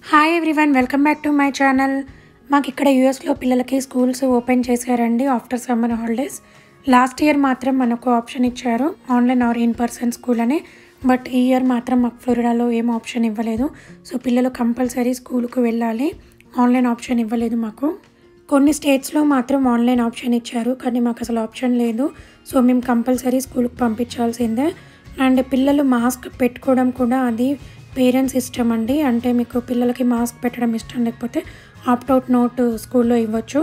hi everyone welcome back to my channel మాకు ఇక్కడ యూఎస్లో పిల్లలకి స్కూల్స్ ఓపెన్ చేశారండి after summer holidays last year మాత్రం మనకు ఆప్షన్ ఇచ్చారు online or in person school అని బట్ ఈ ఇయర్ మాత్రం మాకు ఫ్లోరిడాలో ఏం ఆప్షన్ ఇవ్వలేదు సో పిల్లలు కంపల్సరీ స్కూల్కు వెళ్ళాలి ఆన్లైన్ ఆప్షన్ ఇవ్వలేదు మాకు కొన్ని స్టేట్స్లో మాత్రం ఆన్లైన్ ఆప్షన్ ఇచ్చారు కానీ మాకు అసలు ఆప్షన్ లేదు సో మేము కంపల్సరీ స్కూల్కి పంపించాల్సిందే అండ్ పిల్లలు మాస్క్ పెట్టుకోవడం కూడా అది పేరెంట్స్ ఇష్టం అండి అంటే మీకు పిల్లలకి మాస్క్ పెట్టడం ఇష్టం లేకపోతే ఆప్ట్అవుట్ నోట్ స్కూల్లో ఇవ్వచ్చు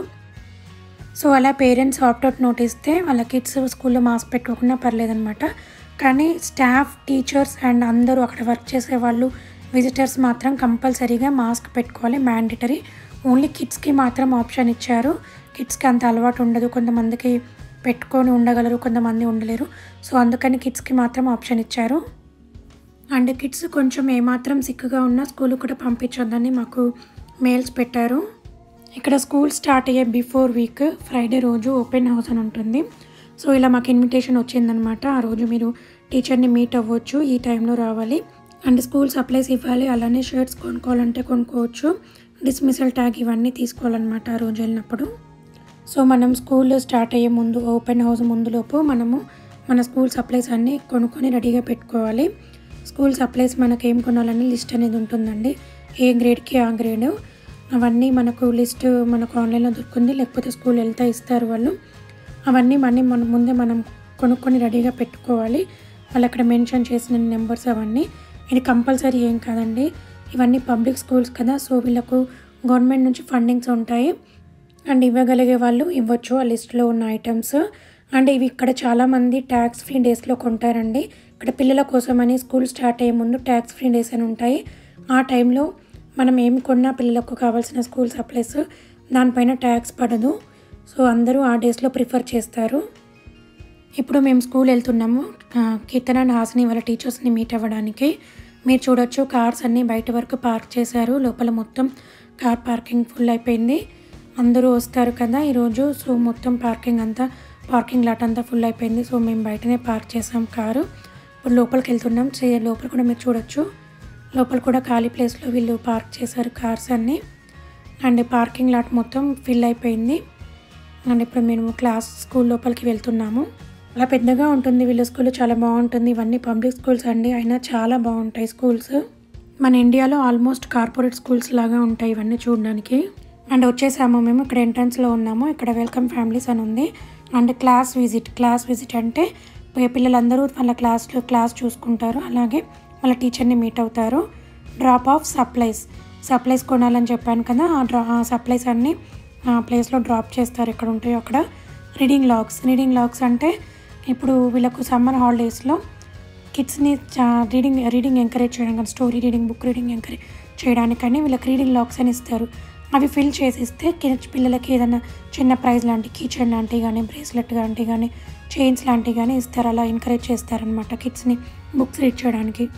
సో అలా పేరెంట్స్ ఆప్ట్అవుట్ నోట్ ఇస్తే వాళ్ళ కిడ్స్ స్కూల్లో మాస్క్ పెట్టుకోకుండా పర్లేదనమాట కానీ స్టాఫ్ టీచర్స్ అండ్ అందరూ అక్కడ వర్క్ చేసే వాళ్ళు విజిటర్స్ మాత్రం కంపల్సరీగా మాస్క్ పెట్టుకోవాలి మ్యాండేటరీ ఓన్లీ కిడ్స్కి మాత్రం ఆప్షన్ ఇచ్చారు కిడ్స్కి అంత అలవాటు ఉండదు కొంతమందికి పెట్టుకొని ఉండగలరు కొంతమంది ఉండలేరు సో అందుకని కిడ్స్కి మాత్రం ఆప్షన్ ఇచ్చారు అండ్ కిడ్స్ కొంచెం ఏమాత్రం సిక్కుగా ఉన్నా స్కూల్ కూడా పంపించొద్దని మాకు మెయిల్స్ పెట్టారు ఇక్కడ స్కూల్ స్టార్ట్ అయ్యే బిఫోర్ వీక్ ఫ్రైడే రోజు ఓపెన్ హౌస్ అని ఉంటుంది సో ఇలా మాకు ఇన్విటేషన్ వచ్చిందనమాట ఆ రోజు మీరు టీచర్ని మీట్ అవ్వచ్చు ఈ టైంలో రావాలి అండ్ స్కూల్ సప్లైస్ ఇవ్వాలి అలానే షర్ట్స్ కొనుక్కోవాలంటే కొనుక్కోవచ్చు డిస్మిసల్ ట్యాగ్ ఇవన్నీ తీసుకోవాలన్నమాట ఆ రోజు వెళ్ళినప్పుడు సో మనం స్కూల్ స్టార్ట్ అయ్యే ముందు ఓపెన్ హౌస్ ముందులోపు మనము మన స్కూల్ సప్లైస్ అన్నీ కొనుక్కొని రెడీగా పెట్టుకోవాలి స్కూల్ సప్లైస్ మనకు ఏం కొనాలని లిస్ట్ అనేది ఉంటుందండి ఏ గ్రేడ్కి ఆ గ్రేడ్ అవన్నీ మనకు లిస్ట్ మనకు ఆన్లైన్లో దొరుకుతుంది లేకపోతే స్కూల్ వెళ్తే ఇస్తారు వాళ్ళు అవన్నీ మనీ మన ముందే మనం కొనుక్కొని రెడీగా పెట్టుకోవాలి వాళ్ళు అక్కడ మెన్షన్ చేసిన నెంబర్స్ అవన్నీ ఇది కంపల్సరీ ఏం కాదండి ఇవన్నీ పబ్లిక్ స్కూల్స్ కదా సో వీళ్ళకు గవర్నమెంట్ నుంచి ఫండింగ్స్ ఉంటాయి అండ్ ఇవ్వగలిగే వాళ్ళు ఇవ్వచ్చు ఆ లిస్ట్లో ఉన్న ఐటమ్స్ అండ్ ఇవి ఇక్కడ చాలామంది ట్యాక్స్ ఫ్రీ డేస్లో కొంటారండి ఇక్కడ పిల్లల కోసమని స్కూల్ స్టార్ట్ అయ్యే ముందు ట్యాక్స్ ఫ్రీ డేస్ అని ఉంటాయి ఆ టైంలో మనం ఏం కొన్నా పిల్లలకు కావాల్సిన స్కూల్ సప్లైస్ దానిపైన ట్యాక్స్ పడదు సో అందరూ ఆ డేస్లో ప్రిఫర్ చేస్తారు ఇప్పుడు మేము స్కూల్ వెళ్తున్నాము ఆ, కీర్తన అండ్ హాసిని వాళ్ళ టీచర్స్ని మీట్ అవ్వడానికి మీరు చూడొచ్చు కార్స్ అన్నీ బయట వరకు పార్క్ చేశారు లోపల మొత్తం కార్ పార్కింగ్ ఫుల్ అయిపోయింది అందరూ వస్తారు కదా ఈరోజు సో మొత్తం పార్కింగ్ అంతా పార్కింగ్ లాట్ అంతా ఫుల్ అయిపోయింది సో మేము బయటనే పార్క్ చేసాం కారు ఇప్పుడు లోపలికి వెళ్తున్నాం చే- లోపల కూడా మీరు చూడొచ్చు లోపల కూడా ఖాళీ ప్లేస్లో వీళ్ళు పార్క్ చేశారు కార్స్ అన్నీ అండ్ పార్కింగ్ లాట్ మొత్తం ఫిల్ అయిపోయింది అండ్ ఇప్పుడు మేము క్లాస్ స్కూల్ లోపలికి వెళ్తున్నాము అలా పెద్దగా ఉంటుంది వీళ్ళ స్కూల్ చాలా బాగుంటుంది ఇవన్నీ పబ్లిక్ స్కూల్స్ అండి అయినా చాలా బాగుంటాయి స్కూల్స్ మన ఇండియాలో ఆల్మోస్ట్ కార్పొరేట్ స్కూల్స్ లాగా ఉంటాయి ఇవన్నీ చూడడానికి అండ్ వచ్చేసాము మేము ఇక్కడ ఎంట్రన్స్లో ఉన్నాము ఇక్కడ వెల్కమ్ ఫ్యామిలీస్ అని ఉంది and class visit class visit అంటే పి- పిల్లలందరూ వాళ్ళ క్లాస్లో క్లాస్ చూసుకుంటారు అలాగే వాళ్ళ టీచర్ని మీట్ అవుతారు డ్రాప్ ఆఫ్ సప్లైస్ సప్లైస్ కొనాలని చెప్పాను కదా ఆ డ్రా ఆ సప్లైస్ అన్నీ ఆ ప్లేస్లో డ్రాప్ చేస్తారు ఎక్కడ ఉంటాయో అక్కడ రీడింగ్ లాగ్స్ రీడింగ్ లాగ్స్ అంటే ఇప్పుడు వీళ్ళకు సమ్మర్ హాలిడేస్లో కిడ్స్ని రీడింగ్ రీడింగ్ ఎంకరేజ్ చేయడం కానీ story reading book reading encourage చేయడానికని వీళ్ళకి రీడింగ్ లాగ్స్ అని ఇస్తారు అవి ఫిల్ చేసి ఇస్తే కిడ్స్ పిల్లలకి ఏదైనా చిన్న ప్రైజ్ లాంటి కీచెన్ లాంటివి కానీ బ్రేస్లెట్ లాంటివి కానీ చైన్స్ లాంటివి కానీ ఇస్తారు అలా ఎంకరేజ్ చేస్తారనమాట కిడ్స్ని బుక్స్ రీడ్ చేయడానికి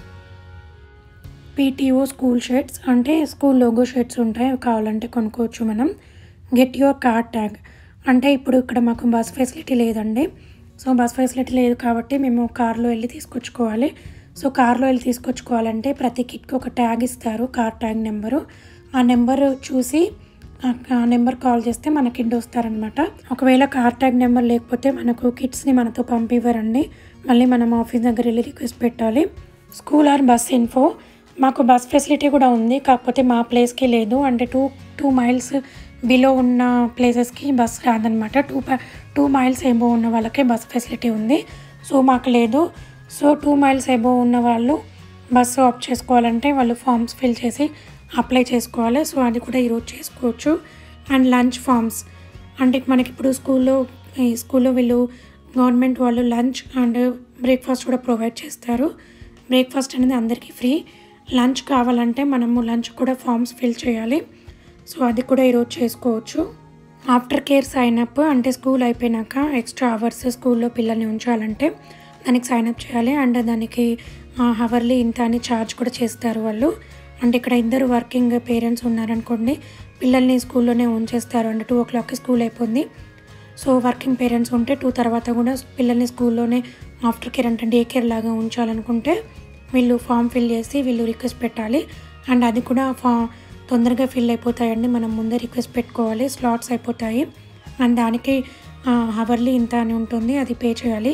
పీటీఓ స్కూల్ షర్ట్స్ అంటే స్కూల్ లోగో షర్ట్స్ ఉంటాయి అవి కావాలంటే కొనుక్కోవచ్చు మనం గెట్ యువర్ కార్ ట్యాగ్ అంటే ఇప్పుడు ఇక్కడ మాకు బస్ ఫెసిలిటీ లేదండి సో బస్ ఫెసిలిటీ లేదు కాబట్టి మేము కార్లో వెళ్ళి తీసుకొచ్చుకోవాలి సో కార్లో వెళ్ళి తీసుకొచ్చుకోవాలంటే ప్రతి కిట్కి ఒక ట్యాగ్ ఇస్తారు కార్ ట్యాగ్ నెంబరు ఆ నెంబర్ చూసి ఆ- ఆ నెంబర్ కాల్ చేస్తే మన కిడ్ వస్తారనమాట ఒకవేళ కార్ ట్యాగ్ నెంబర్ లేకపోతే మనకు కిడ్స్ని మనతో పంపివ్వరండి మళ్ళీ మనం ఆఫీస్ దగ్గర వెళ్ళి రిక్వెస్ట్ పెట్టాలి స్కూల్ ఆర్ బస్ ఇన్ఫో మాకు బస్ ఫెసిలిటీ కూడా ఉంది కాకపోతే మా ప్లేస్కి లేదు అంటే టూ టూ మైల్స్ బిలో ఉన్న ప్లేసెస్కి బస్ రాదనమాట టూ టూ మైల్స్ ఎబో ఉన్న వాళ్ళకే బస్ ఫెసిలిటీ ఉంది సో మాకు లేదు సో టూ మైల్స్ ఎబో ఉన్న వాళ్ళు బస్సు ఆప్ చేసుకోవాలంటే వాళ్ళు ఫామ్స్ ఫిల్ చేసి అప్లై చేసుకోవాలి సో అది కూడా ఈరోజు చేసుకోవచ్చు అండ్ లంచ్ ఫామ్స్ అంటే మనకి ఇప్పుడు స్కూల్లో ఈ స్కూల్లో వీళ్ళు గవర్నమెంట్ వాళ్ళు లంచ్ అండ్ బ్రేక్ఫాస్ట్ కూడా ప్రొవైడ్ చేస్తారు బ్రేక్ఫాస్ట్ అనేది అందరికీ ఫ్రీ లంచ్ కావాలంటే మనము లంచ్ కూడా ఫామ్స్ ఫిల్ చేయాలి సో అది కూడా ఈరోజు చేసుకోవచ్చు ఆఫ్టర్ కేర్ సైన్ అప్ అంటే స్కూల్ అయిపోయినాక ఎక్స్ట్రా అవర్స్ స్కూల్లో పిల్లల్ని ఉంచాలంటే దానికి సైన్ అప్ చేయాలి అండ్ దానికి హవర్లీ ఇంత అని ఛార్జ్ కూడా చేస్తారు వాళ్ళు అంటే ఇక్కడ ఇద్దరు వర్కింగ్ పేరెంట్స్ ఉన్నారనుకోండి పిల్లల్ని స్కూల్లోనే ఉంచేస్తారు అంటే టూ ఓ క్లాక్కి స్కూల్ అయిపోయింది సో వర్కింగ్ పేరెంట్స్ ఉంటే టూ తర్వాత కూడా పిల్లల్ని స్కూల్లోనే ఆఫ్టర్ కేర్ అంటే డే కేర్ లాగా ఉంచాలనుకుంటే వీళ్ళు ఫామ్ ఫిల్ చేసి వీళ్ళు రిక్వెస్ట్ పెట్టాలి అండ్ అది కూడా ఫా తొందరగా ఫిల్ అయిపోతాయండి మనం ముందే రిక్వెస్ట్ పెట్టుకోవాలి స్లాట్స్ అయిపోతాయి అండ్ దానికి హవర్లీ ఇంత అని ఉంటుంది అది పే చేయాలి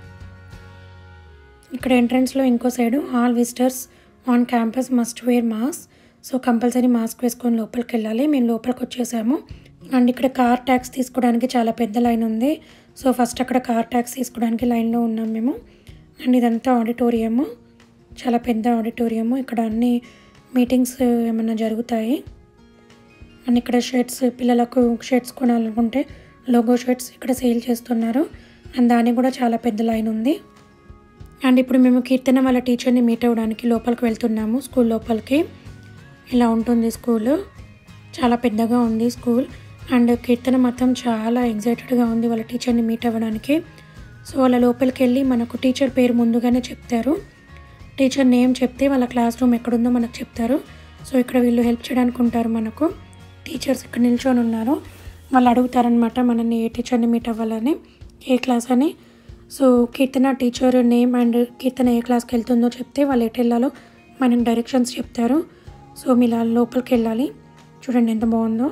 ఇక్కడ ఎంట్రన్స్లో ఇంకో side all visitors on campus must wear mask so compulsory mask వేసుకొని లోపలికి వెళ్ళాలి మేము లోపలికి వచ్చేసాము అండ్ ఇక్కడ కార్ ట్యాక్స్ తీసుకోవడానికి చాలా పెద్ద లైన్ ఉంది సో ఫస్ట్ అక్కడ కార్ ట్యాక్స్ తీసుకోవడానికి లైన్లో ఉన్నాం మేము అండ్ ఇదంతా ఆడిటోరియము చాలా పెద్ద ఆడిటోరియము ఇక్కడ అన్ని మీటింగ్స్ ఏమైనా జరుగుతాయి అండ్ ఇక్కడ షర్ట్స్ పిల్లలకు షర్ట్స్ కొనాలనుకుంటే లోగో షర్ట్స్ ఇక్కడ సేల్ చేస్తున్నారు అండ్ దానికి కూడా చాలా పెద్ద లైన్ ఉంది అండ్ ఇప్పుడు మేము కీర్తన వాళ్ళ టీచర్ని మీట్ అవ్వడానికి లోపలికి వెళ్తున్నాము స్కూల్ లోపలికి ఇలా ఉంటుంది స్కూల్ చాలా పెద్దగా ఉంది స్కూల్ అండ్ కీర్తన మాత్రం చాలా ఎగ్జైటెడ్గా ఉంది వాళ్ళ టీచర్ని మీట్ అవ్వడానికి సో వాళ్ళ లోపలికి వెళ్ళి మనకు టీచర్ పేరు ముందుగానే చెప్తారు టీచర్ నేమ్ చెప్తే వాళ్ళ క్లాస్ రూమ్ ఎక్కడుందో మనకు చెప్తారు సో ఇక్కడ వీళ్ళు హెల్ప్ చేయడానికి ఉంటారు మనకు టీచర్స్ ఇక్కడ నిల్చొని ఉన్నారు వాళ్ళు అడుగుతారనమాట మనల్ని ఏ టీచర్ని మీట్ అవ్వాలని ఏ క్లాస్ అని so Keerthana teacher name and Keerthana ఏ క్లాస్కి వెళ్తుందో చెప్తే వాళ్ళు ఎటు వెళ్ళాలో మనకి డైరెక్షన్స్ చెప్తారు సో మీరు లోపలికి వెళ్ళాలి చూడండి ఎంత బాగుందో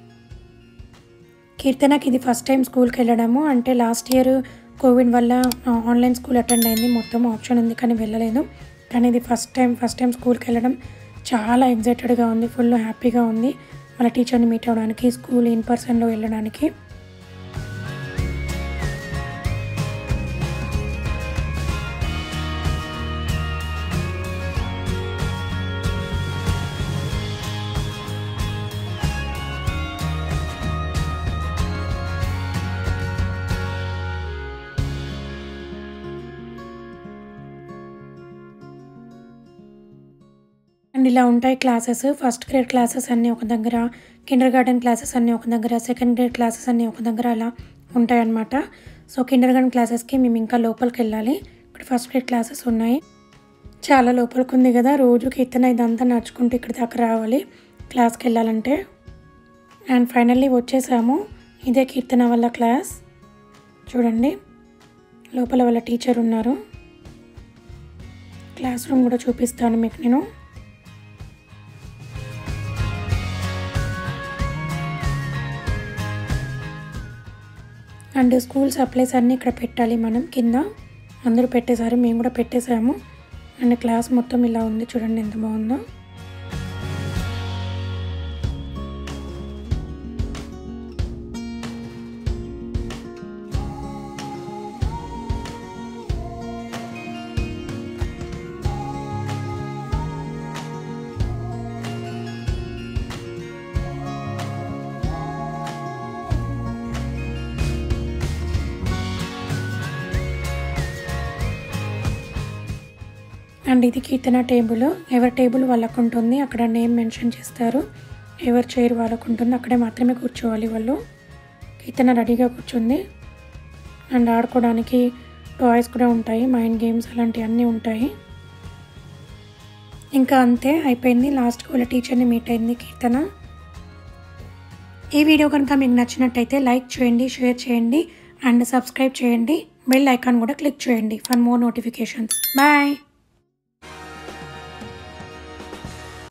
కీర్తనకి ఇది ఫస్ట్ టైం స్కూల్కి వెళ్ళడము అంటే లాస్ట్ ఇయర్ కోవిడ్ వల్ల ఆన్లైన్ స్కూల్ అటెండ్ అయింది మొత్తం ఆప్షన్ ఉంది కానీ వెళ్ళలేదు కానీ ఇది ఫస్ట్ టైం ఫస్ట్ టైం స్కూల్కి వెళ్ళడం చాలా ఎగ్జైటెడ్గా ఉంది ఫుల్ హ్యాపీగా ఉంది వాళ్ళ టీచర్ని మీట్ అవ్వడానికి స్కూల్ ఇన్ పర్సన్లో వెళ్ళడానికి అండ్ ఇలా ఉంటాయి క్లాసెస్ ఫస్ట్ గ్రేడ్ క్లాసెస్ అన్నీ ఒక దగ్గర కిండర్ గార్డెన్ క్లాసెస్ అన్నీ ఒక దగ్గర సెకండ్ గ్రేడ్ క్లాసెస్ అన్నీ ఒక దగ్గర అలా ఉంటాయన్నమాట సో కిండర్ గార్డెన్ క్లాసెస్కి మేము ఇంకా లోపలికి వెళ్ళాలి ఇక్కడ ఫస్ట్ గ్రేడ్ క్లాసెస్ ఉన్నాయి చాలా లోపలికి ఉంది కదా రోజు కీర్తన ఇదంతా నడుచుకుంటూ ఇక్కడ దాకా రావాలి క్లాస్కి వెళ్ళాలంటే అండ్ ఫైనల్లీ వచ్చేసాము ఇదే కీర్తన వాళ్ళ క్లాస్ చూడండి లోపల వాళ్ళ టీచర్ ఉన్నారు క్లాస్ రూమ్ కూడా చూపిస్తాను మీకు నేను అండ్ స్కూల్ సప్లైస్ అన్నీ ఇక్కడ పెట్టాలి మనం కింద అందరూ పెట్టేశారు మేము కూడా పెట్టేశాము అండ్ క్లాస్ మొత్తం ఇలా ఉంది చూడండి ఎంత బాగుందో అండ్ ఇది కీర్తన టేబుల్ ఎవరి టేబుల్ వాళ్ళకు ఉంటుంది అక్కడ నేమ్ మెన్షన్ చేస్తారు ఎవరి చైర్ వాళ్ళకు ఉంటుంది అక్కడే మాత్రమే కూర్చోవాలి వాళ్ళు కీర్తన రెడీగా కూర్చుంది అండ్ ఆడుకోవడానికి టాయ్స్ కూడా ఉంటాయి మైండ్ గేమ్స్ అలాంటివన్నీ ఉంటాయి ఇంకా అంతే అయిపోయింది లాస్ట్కి వాళ్ళ టీచర్ని మీట్ అయింది కీర్తన ఈ వీడియో కనుక మీకు నచ్చినట్టయితే లైక్ చేయండి షేర్ చేయండి అండ్ సబ్స్క్రైబ్ చేయండి బెల్ ఐకాన్ కూడా క్లిక్ చేయండి ఫర్ మోర్ నోటిఫికేషన్స్ బాయ్